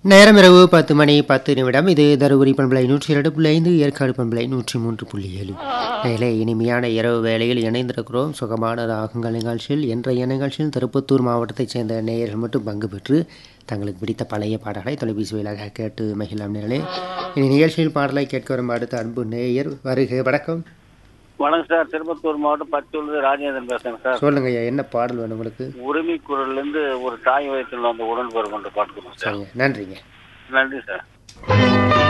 நேரம் இரவு பத்து மணி பத்து நிமிடம் இது தருமபுரி பண்பலை நூற்றி இரண்டு புள்ளி ஐந்து ஏற்காடு பண்பலை நூற்றி மூன்று புள்ளி ஏழு வேலை இனிமையான இரவு வேளையில் இணைந்திருக்கிறோம் சுகமான ராகங்கள் நிகழ்ச்சியில் இன்றைய நிகழ்ச்சியில் திருப்பத்தூர் மாவட்டத்தைச் சேர்ந்த நேயர்கள் மட்டும் பங்கு பெற்று தங்களுக்கு பிடித்த பழைய பாடல்களை தொலைபேசி வாயிலாக கேட்டு மகிழலாம் நேர்களே இனி நிகழ்ச்சியில் பாடலை கேட்க வரும் அடுத்த அன்பு நேயர் வருக வணக்கம் வணக்கம் சார் திருப்பத்தூர் மாவட்டம் பச்சூர்லேருந்து ராஜேந்திரன் பேசுறேங்க சார் சொல்லுங்க ஐயா என்ன பாடல் வேணும் உங்களுக்கு உரிமை குரல்லேருந்து ஒரு தாய் வயத்தில் வந்த உடன்பிறகு கொண்டு பாட்டுக்கிறோம் சார் சரிங்க நன்றிங்க நன்றி சார்